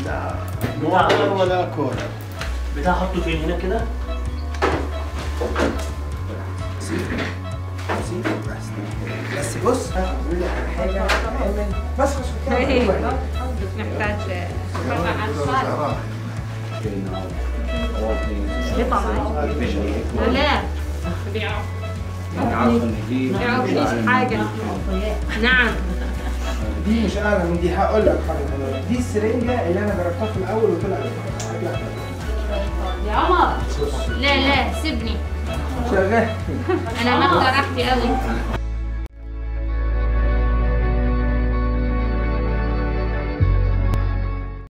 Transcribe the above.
لا بتاع واتر ولا كولا بتاع حطه فين هنا كده بس بص اقول لك على حاجه اعمل بس بس محتاج لا بيعرفوا حاجة نعم دي مش انا من دي هقول لك حاجه دي السرنجه اللي انا جربتها في الاول وطلع شكلها يا عمر لا لا سيبني شغال انا ماخده راحتي قوي